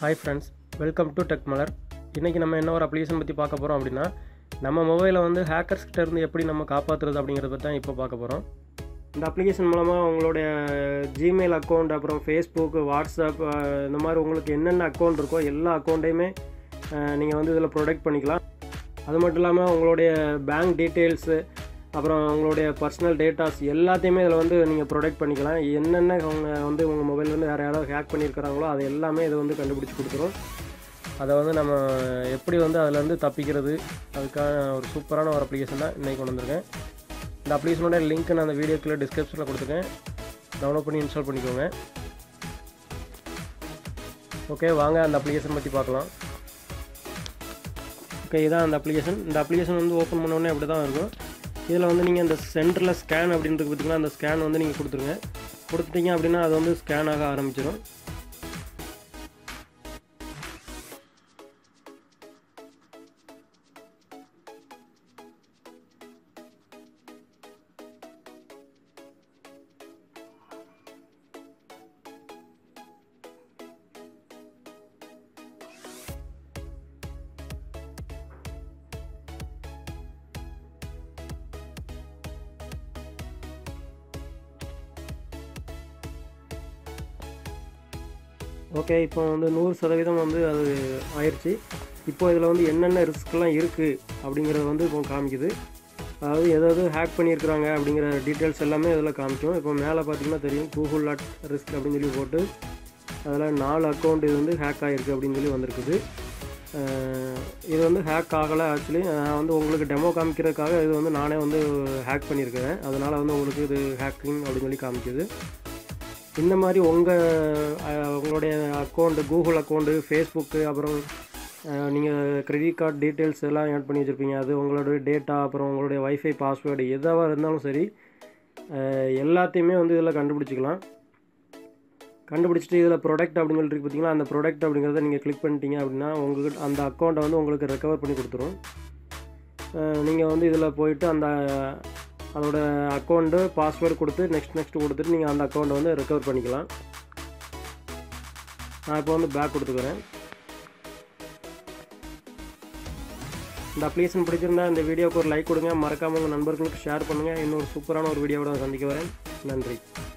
hi friends welcome to tech Malar இன்றைக்கி நம்ம என்ன ஒரு அப்ளிகேஷன் பற்றி பார்க்க போகிறோம் அப்படின்னா நம்ம மொபைலை வந்து hackers கிட்ட இருந்து எப்படி நம்ம காப்பாற்றுறது அப்படிங்கிறத பற்றி தான் இப்போ பார்க்க போகிறோம் இந்த அப்ளிகேஷன் மூலமாக உங்களுடைய ஜிமெயில் அக்கௌண்ட் அப்புறம் ஃபேஸ்புக் வாட்ஸ்அப் அஹ், இந்த மாதிரி உங்களுக்கு என்னென்ன அக்கௌண்ட் இருக்கோ எல்லா அக்கௌண்ட்டையுமே நீங்கள் வந்து இதில் ப்ரொடெக்ட் பண்ணிக்கலாம் அது மட்டும் இல்லாமல் உங்களுடைய பேங்க் டீட்டெயில்ஸு அப்புறம் உங்களுடைய பர்சனல் டேட்டாஸ் எல்லாத்தையுமே இதில் வந்து நீங்கள் ப்ரொடெக்ட் பண்ணிக்கலாம் என்னென்ன அவங்க வந்து உங்கள் மொபைல் வந்து வேறு யாராவது ஹேக் பண்ணியிருக்கிறாங்களோ அது எல்லாமே இதை வந்து கண்டுபிடிச்சி கொடுத்துரும் அதை வந்து நம்ம எப்படி வந்து அதுலேருந்து தப்பிக்கிறது அதுக்கான ஒரு சூப்பரான ஒரு அப்ளிகேஷன் தான் இன்றைக்கி கொண்டு வந்திருக்கேன் இந்த அப்ளிகேஷனோட லிங்க் நான் அந்த வீடியோக்குள்ளே டிஸ்கிரிப்ஷனில் கொடுத்துருக்கேன் டவுன்லோட் பண்ணி இன்ஸ்டால் பண்ணிக்கோங்க ஓகே வாங்க அந்த அப்ளிகேஷன் பற்றி பார்க்கலாம் ஓகே இதான் அந்த அப்ளிகேஷன் இந்த அப்ளிகேஷன் வந்து ஓப்பன் பண்ண உடனே அப்படி தான் இருக்கும் இதில் வந்து நீங்கள் இந்த சென்டரில் ஸ்கேன் அப்படின்றது பார்த்தீங்கன்னா அந்த ஸ்கேன் வந்து நீங்கள் கொடுத்துருங்க கொடுத்துட்டீங்க அப்படின்னா அது வந்து ஸ்கேன் ஆக ஆரம்பிச்சிடும் ஓகே இப்போ வந்து நூறு சதவீதம் வந்து அது ஆயிடுச்சு இப்போ இதில் வந்து என்னென்ன ரிஸ்க்லாம் இருக்குது அப்படிங்கிறது வந்து இப்போ காமிக்குது அதாவது எதாவது ஹேக் பண்ணியிருக்கிறாங்க அப்படிங்கிற டீட்டெயில்ஸ் எல்லாமே இதில் காமிக்கும் இப்போ மேலே பார்த்தீங்கன்னா தெரியும் கூகுள் அட் ரிஸ்க் அப்படின்னு சொல்லி போட்டு அதில் நாலு அக்கௌண்ட் இது வந்து ஹேக் ஆகிருக்கு அப்படின்னு சொல்லி வந்திருக்குது அஹ் இது வந்து ஹேக் ஆகலை ஆக்சுவலி நான் வந்து உங்களுக்கு டெமோ காமிக்கிறதுக்காக இது வந்து நானே வந்து ஹேக் பண்ணியிருக்கிறேன் அதனால் வந்து உங்களுக்கு இது ஹேக்கிங் அப்படின்னு சொல்லி காமிக்குது இந்த மாதிரி உங்கள் உங்களுடைய அக்கௌண்ட்டு கூகுள் அக்கௌண்ட்டு ஃபேஸ்புக்கு அப்புறம் நீங்கள் கிரெடிட் கார்டு டீட்டெயில்ஸ் எல்லாம் ஆட் பண்ணி வச்சுருப்பீங்க அது உங்களுடைய டேட்டா அப்புறம் உங்களுடைய வைஃபை பாஸ்வேர்டு எதாக இருந்தாலும் சரி அஹ், எல்லாத்தையுமே வந்து இதில் கண்டுபிடிச்சிக்கலாம் கண்டுபிடிச்சிட்டு இதில் ப்ராடக்ட் அப்படின்னு சொல்லிட்டு இருக்கு பார்த்தீங்களா அந்த ப்ராடக்ட் அப்படிங்கிறத நீங்கள் கிளிக் பண்ணிட்டீங்க அப்படின்னா உங்களுக்கு அந்த அக்கௌண்ட்டை வந்து உங்களுக்கு ரெக்கவர் பண்ணி கொடுத்துரும் நீங்கள் வந்து இதில் போயிட்டு அந்த அதோட அக்கௌண்ட்டு பாஸ்வேர்டு கொடுத்து நெக்ஸ்ட் நெக்ஸ்ட் கொடுத்துட்டு நீங்கள் அந்த அக்கௌண்ட்டை வந்து ரெக்கவர் பண்ணிக்கலாம் நான் இப்போ வந்து பேக் கொடுத்துக்கிறேன் இந்த அப்ளிகேஷன் பிடிச்சிருந்தா இந்த வீடியோவுக்கு ஒரு லைக் கொடுங்க மறக்காமல் உங்கள் நண்பர்களுக்கு ஷேர் பண்ணுங்கள் இன்னொரு சூப்பரான ஒரு வீடியோவோட சந்திக்க வரேன் நன்றி